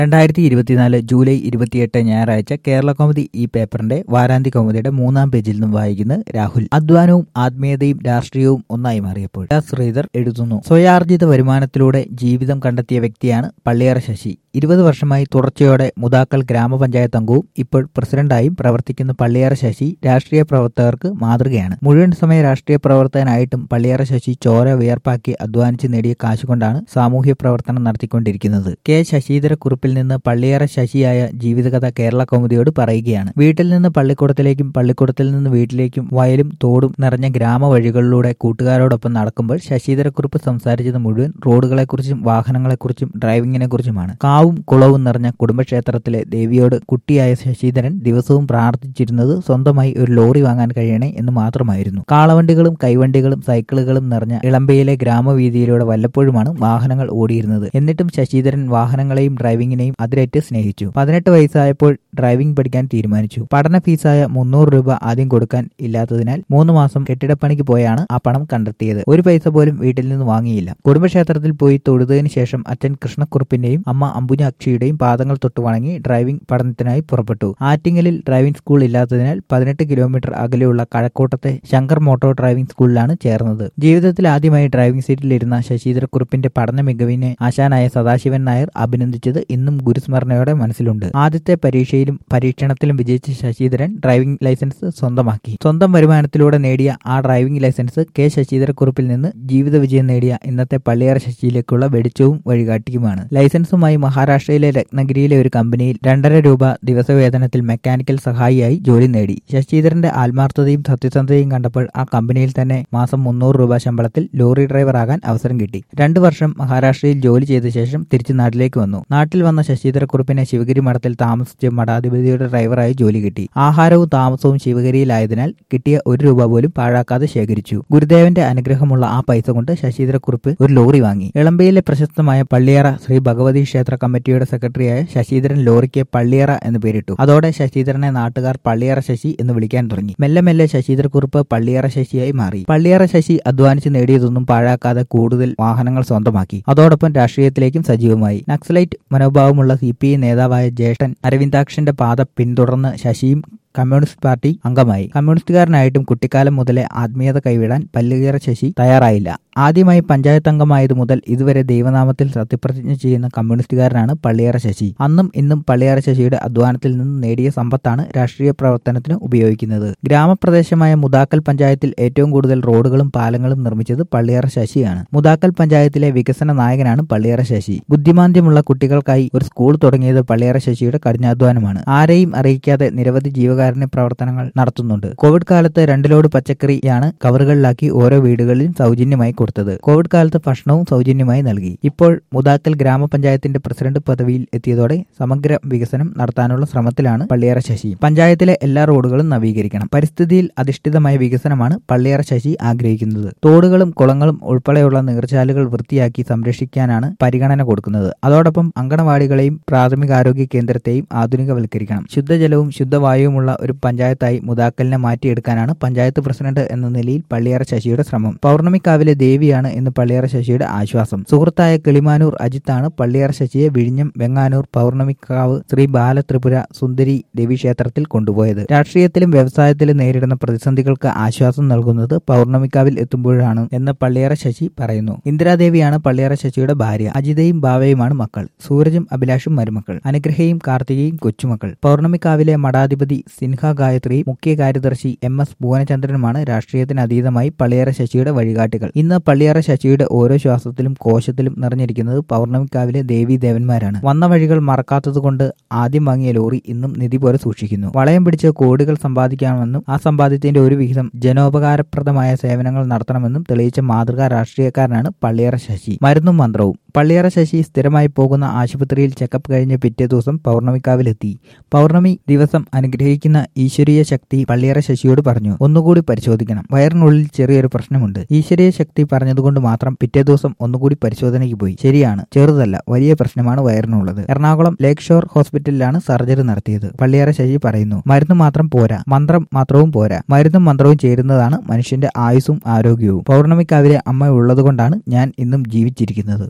രണ്ടായിരത്തി ഇരുപത്തിനാല് ജൂലൈ ഇരുപത്തിയെട്ട് ഞായറാഴ്ച കേരള കൗമുദി ഈ പേപ്പറിന്റെ വാരാന്ത്യ കൗമുദിയുടെ മൂന്നാം പേജിൽ നിന്നും വായിക്കുന്നത് രാഹുൽ അധ്വാനവും ആത്മീയതയും രാഷ്ട്രീയവും ഒന്നായി മാറിയപ്പോൾ ടാ ശ്രീധർ എഴുതുന്നു സ്വയാർജിത വരുമാനത്തിലൂടെ ജീവിതം കണ്ടെത്തിയ വ്യക്തിയാണ് പള്ളിയറ ശശി ഇരുപത് വർഷമായി തുടർച്ചയോടെ മുതാക്കൽ ഗ്രാമപഞ്ചായത്ത് അംഗവും ഇപ്പോൾ പ്രസിഡന്റായും പ്രവർത്തിക്കുന്ന പള്ളിയറ ശശി രാഷ്ട്രീയ പ്രവർത്തകർക്ക് മാതൃകയാണ് മുഴുവൻ സമയ രാഷ്ട്രീയ പ്രവർത്തകനായിട്ടും പള്ളിയറ ശശി ചോര വിയർപ്പാക്കി അധ്വാനിച്ച് നേടിയ കാശുകൊണ്ടാണ് സാമൂഹ്യ പ്രവർത്തനം നടത്തിക്കൊണ്ടിരിക്കുന്നത് കെ ശശീധര കുറിപ്പിൽ നിന്ന് പള്ളിയറ ശശിയായ ജീവിതകഥ കേരള കൗമുദിയോട് പറയുകയാണ് വീട്ടിൽ നിന്ന് പള്ളിക്കൂടത്തിലേക്കും പള്ളിക്കൂടത്തിൽ നിന്ന് വീട്ടിലേക്കും വയലും തോടും നിറഞ്ഞ ഗ്രാമവഴികളിലൂടെ കൂട്ടുകാരോടൊപ്പം നടക്കുമ്പോൾ ശശീധരക്കുറിപ്പ് സംസാരിച്ചത് മുഴുവൻ റോഡുകളെക്കുറിച്ചും വാഹനങ്ങളെക്കുറിച്ചും ഡ്രൈവിംഗിനെക്കുറിച്ചുമാണ് കാവും കുളവും നിറഞ്ഞ കുടുംബക്ഷേത്രത്തിലെ ദേവിയോട് കുട്ടിയായ ശശീധരൻ ദിവസവും പ്രാർത്ഥിച്ചിരുന്നത് സ്വന്തമായി ഒരു ലോറി വാങ്ങാൻ കഴിയണേ എന്ന് മാത്രമായിരുന്നു കാളവണ്ടികളും കൈവണ്ടികളും സൈക്കിളുകളും നിറഞ്ഞ ഇളമ്പയിലെ ഗ്രാമവീതിയിലൂടെ വല്ലപ്പോഴുമാണ് വാഹനങ്ങൾ ഓടിയിരുന്നത് എന്നിട്ടും ശശീധരൻ വാഹനങ്ങളെയും ഡ്രൈവിംഗിനെയും അതിരേറ്റ് സ്നേഹിച്ചു പതിനെട്ട് വയസ്സായപ്പോൾ ഡ്രൈവിംഗ് പഠിക്കാൻ തീരുമാനിച്ചു പഠന ഫീസായ മുന്നൂറ് രൂപ ആദ്യം കൊടുക്കാൻ ഇല്ലാത്തതിനാൽ മൂന്ന് മാസം കെട്ടിടപ്പണിക്ക് പോയാണ് ആ പണം കണ്ടെത്തിയത് ഒരു പൈസ പോലും വീട്ടിൽ നിന്ന് വാങ്ങിയില്ല കുടുംബക്ഷേത്രത്തിൽ പോയി തൊഴുതതിനു ശേഷം അച്ഛൻ കൃഷ്ണക്കുറുപ്പിന്റെയും അമ്മ അമ്പുജാക്ഷിയുടെയും പാദങ്ങൾ തൊട്ട് വണങ്ങി ഡ്രൈവിംഗ് പഠനത്തിനായി പുറപ്പെട്ടു ആറ്റിങ്ങലിൽ ഡ്രൈവിംഗ് സ്കൂൾ ഇല്ലാത്തതിനാൽ പതിനെട്ട് കിലോമീറ്റർ അകലെയുള്ള കഴക്കൂട്ടത്തെ ശങ്കർ മോട്ടോർ ഡ്രൈവിംഗ് സ്കൂളിലാണ് ചേർന്നത് ജീവിതത്തിൽ ആദ്യമായി ഡ്രൈവിംഗ് സീറ്റിലിരുന്ന ശശീധരക്കുറുപ്പിന്റെ പഠന മികവിനെ ആശാനായ സദാശിവൻ നായർ അഭിനന്ദിച്ചത് ഇന്നും ഗുരുസ്മരണയോടെ മനസ്സിലുണ്ട് ആദ്യത്തെ പരീക്ഷയിലും പരീക്ഷണത്തിലും വിജയിച്ച ശശീധരൻ ഡ്രൈവിംഗ് ലൈസൻസ് സ്വന്തമാക്കി സ്വന്തം വരുമാനത്തിലൂടെ നേടിയ ആ ഡ്രൈവിംഗ് ലൈസൻസ് കെ ശശീധരക്കുറിപ്പിൽ നിന്ന് ജീവിത വിജയം നേടിയ ഇന്നത്തെ പള്ളിയറ ശശിയിലേക്കുള്ള വെടിച്ചവും വഴികാട്ടിയുമാണ് ലൈസൻസുമായി മഹാരാഷ്ട്രയിലെ രത്നഗിരിയിലെ ഒരു കമ്പനിയിൽ രണ്ടര രൂപ ദിവസവേതനത്തിൽ മെക്കാനിക്കൽ സഹായിയായി ജോലി നേടി ശശീധരന്റെ ആത്മാർത്ഥതയും സത്യസന്ധതയും കണ്ടപ്പോൾ ആ കമ്പനിയിൽ തന്നെ മാസം മുന്നൂറ് രൂപ ശമ്പളത്തിൽ ലോറി ഡ്രൈവറാകാൻ അവസരം കിട്ടി രണ്ടു വർഷം മഹാരാഷ്ട്രയിൽ ജോലി ചെയ്ത ശേഷം തിരിച്ചു നാട്ടിലേക്ക് വന്നു നാട്ടിൽ വന്ന ശശീധരക്കുറിപ്പിനെ ശിവഗിരി മഠത്തിൽ താമസിച്ച് മഠാധിപതിയുടെ ഡ്രൈവറായി ജോലി കിട്ടി ആഹാരവും താമസവും ശിവഗിരിയിലായതിനാൽ കിട്ടിയ ഒരു രൂപ പോലും പാഴാക്കാതെ ശേഖരിച്ചു ഗുരുദേവന്റെ അനുഗ്രഹമുള്ള ആ പൈസ കൊണ്ട് ശശീധരക്കുറിപ്പ് ഒരു ലോറി വാങ്ങി ഇളമ്പയിലെ പ്രശസ്തമായ പള്ളിയറ ശ്രീ ഭഗവതി ക്ഷേത്ര കമ്മിറ്റിയുടെ സെക്രട്ടറിയായ ശശീധരൻ ലോറിക്ക് പള്ളിയറ എന്ന് പേരിട്ടു അതോടെ ശശീധരനെ നാട്ടുകാർ പള്ളിയറ ശശി എന്ന് വിളിക്കാൻ തുടങ്ങി മെല്ലെ മെല്ലെ ശശീധരക്കുറിപ്പ് പള്ളിയറ ശശിയായി മാറി പള്ളിയറ ശശി അധ്വാനിച്ച് നേടിയതൊന്നും പാഴാക്കാതെ കൂടുതൽ വാഹനങ്ങൾ സ്വന്തമാക്കി അതോടൊപ്പം രാഷ്ട്രീയത്തിലേക്കും സജീവമായി നക്സലൈറ്റ് മനോഭാവമുള്ള സി പി ഐ നേതാവായ ജ്യേഷ്ഠൻ അരവിന്ദാക്ഷന്റെ പാത പിന്തുടർന്ന് ശശിയും കമ്മ്യൂണിസ്റ്റ് പാർട്ടി അംഗമായി കമ്മ്യൂണിസ്റ്റുകാരനായിട്ടും കുട്ടിക്കാലം മുതലേ ആത്മീയത കൈവിടാൻ പല്ലുകീറ ശശി തയ്യാറായില്ല ആദ്യമായി പഞ്ചായത്ത് അംഗമായത് മുതൽ ഇതുവരെ ദൈവനാമത്തിൽ സത്യപ്രതിജ്ഞ ചെയ്യുന്ന കമ്മ്യൂണിസ്റ്റുകാരനാണ് പള്ളിയറ ശശി അന്നും ഇന്നും പള്ളിയറ ശശിയുടെ അധ്വാനത്തിൽ നിന്ന് നേടിയ സമ്പത്താണ് രാഷ്ട്രീയ പ്രവർത്തനത്തിന് ഉപയോഗിക്കുന്നത് ഗ്രാമപ്രദേശമായ മുതാക്കൽ പഞ്ചായത്തിൽ ഏറ്റവും കൂടുതൽ റോഡുകളും പാലങ്ങളും നിർമ്മിച്ചത് പള്ളിയറ ശശിയാണ് മുതാക്കൽ പഞ്ചായത്തിലെ വികസന നായകനാണ് പള്ളിയറ ശശി ബുദ്ധിമാന്ദ്യമുള്ള കുട്ടികൾക്കായി ഒരു സ്കൂൾ തുടങ്ങിയത് പള്ളിയറ ശശിയുടെ കഠിനാധ്വാനമാണ് ആരെയും അറിയിക്കാതെ നിരവധി ജീവകാരുണ്യ പ്രവർത്തനങ്ങൾ നടത്തുന്നുണ്ട് കോവിഡ് കാലത്ത് രണ്ട് ലോഡ് പച്ചക്കറിയാണ് കവറുകളിലാക്കി ഓരോ വീടുകളിലും സൗജന്യമായി കൊടുത്തത് കോവിഡ് കാലത്ത് ഭക്ഷണവും സൗജന്യമായി നൽകി ഇപ്പോൾ മുതാക്കൽ ഗ്രാമപഞ്ചായത്തിന്റെ പ്രസിഡന്റ് പദവിയിൽ എത്തിയതോടെ സമഗ്ര വികസനം നടത്താനുള്ള ശ്രമത്തിലാണ് പള്ളിയറ ശശി പഞ്ചായത്തിലെ എല്ലാ റോഡുകളും നവീകരിക്കണം പരിസ്ഥിതിയിൽ അധിഷ്ഠിതമായ വികസനമാണ് പള്ളിയറ ശശി ആഗ്രഹിക്കുന്നത് തോടുകളും കുളങ്ങളും ഉൾപ്പെടെയുള്ള നീർച്ചാലുകൾ വൃത്തിയാക്കി സംരക്ഷിക്കാനാണ് പരിഗണന കൊടുക്കുന്നത് അതോടൊപ്പം അങ്കണവാടികളെയും പ്രാഥമികാരോഗ്യ കേന്ദ്രത്തെയും ആധുനികവൽക്കരിക്കണം ശുദ്ധജലവും ശുദ്ധവായുവുമുള്ള ഒരു പഞ്ചായത്തായി മുതാക്കലിനെ മാറ്റിയെടുക്കാനാണ് പഞ്ചായത്ത് പ്രസിഡന്റ് എന്ന നിലയിൽ പള്ളിയറ ശശിയുടെ ശ്രമം പൗർണമിക്കാവിലെ ദേവിയാണ് ഇന്ന് പള്ളിയറ ശശിയുടെ ആശ്വാസം സുഹൃത്തായ കിളിമാനൂർ അജിത്താണ് പള്ളിയറ ശശിയെ വിഴിഞ്ഞം വെങ്ങാനൂർ പൗർണമിക്കാവ് ശ്രീ ബാലത്രിപുര സുന്ദരി ദേവീക്ഷേത്രത്തിൽ കൊണ്ടുപോയത് രാഷ്ട്രീയത്തിലും വ്യവസായത്തിലും നേരിടുന്ന പ്രതിസന്ധികൾക്ക് ആശ്വാസം നൽകുന്നത് പൗർണമിക്കാവിൽ എത്തുമ്പോഴാണ് എന്ന് പള്ളിയറ ശശി പറയുന്നു ഇന്ദിരാദേവിയാണ് പള്ളിയറ ശശിയുടെ ഭാര്യ അജിതയും ഭാവയുമാണ് മക്കൾ സൂരജും അഭിലാഷും മരുമക്കൾ അനുഗ്രഹയും കാർത്തികയും കൊച്ചുമക്കൾ പൗർണമിക്കാവിലെ മഠാധിപതി സിൻഹ ഗായത്രി മുഖ്യ കാര്യദർശി എം എസ് ഭുവനചന്ദ്രനുമാണ് രാഷ്ട്രീയത്തിന് അതീതമായി പള്ളിയറ ശശിയുടെ വഴികാട്ടികൾ ഇന്ന് പള്ളിയറ ശശിയുടെ ഓരോ ശ്വാസത്തിലും കോശത്തിലും നിറഞ്ഞിരിക്കുന്നത് പൗർണമിക്കാവിലെ ദേവീ ദേവന്മാരാണ് വന്ന വഴികൾ മറക്കാത്തതുകൊണ്ട് ആദ്യം വാങ്ങിയ ലോറി ഇന്നും നിധി പോലെ സൂക്ഷിക്കുന്നു വളയം പിടിച്ച് കോടികൾ സമ്പാദിക്കാമെന്നും ആ സമ്പാദ്യത്തിന്റെ ഒരു വിഹിതം ജനോപകാരപ്രദമായ സേവനങ്ങൾ നടത്തണമെന്നും തെളിയിച്ച മാതൃകാ രാഷ്ട്രീയക്കാരനാണ് പള്ളിയറ ശശി മരുന്നും മന്ത്രവും പള്ളിയറ ശശി സ്ഥിരമായി പോകുന്ന ആശുപത്രിയിൽ ചെക്കപ്പ് കഴിഞ്ഞ് പിറ്റേ ദിവസം പൗർണമിക്കാവിലെത്തി പൗർണമി ദിവസം അനുഗ്രഹിക്കുന്ന ഈശ്വരീയ ശക്തി പള്ളിയറ ശശിയോട് പറഞ്ഞു ഒന്നുകൂടി പരിശോധിക്കണം വയറിനുള്ളിൽ ചെറിയൊരു പ്രശ്നമുണ്ട് ഈശ്വരീയ ശക്തി പറഞ്ഞതുകൊണ്ട് മാത്രം പിറ്റേ ദിവസം ഒന്നുകൂടി പരിശോധനയ്ക്ക് പോയി ശരിയാണ് ചെറുതല്ല വലിയ പ്രശ്നമാണ് വയറിനുള്ളത് എറണാകുളം ലേക്ക് ഷോർ ഹോസ്പിറ്റലിലാണ് സർജറി നടത്തിയത് പള്ളിയറ ശശി പറയുന്നു മരുന്ന് മാത്രം പോരാ മന്ത്രം മാത്രവും പോരാ മരുന്നും മന്ത്രവും ചേരുന്നതാണ് മനുഷ്യന്റെ ആയുസ്സും ആരോഗ്യവും പൗർണമിക്കാവിലെ അമ്മ ഉള്ളതുകൊണ്ടാണ് ഞാൻ ഇന്നും ജീവിച്ചിരിക്കുന്നത്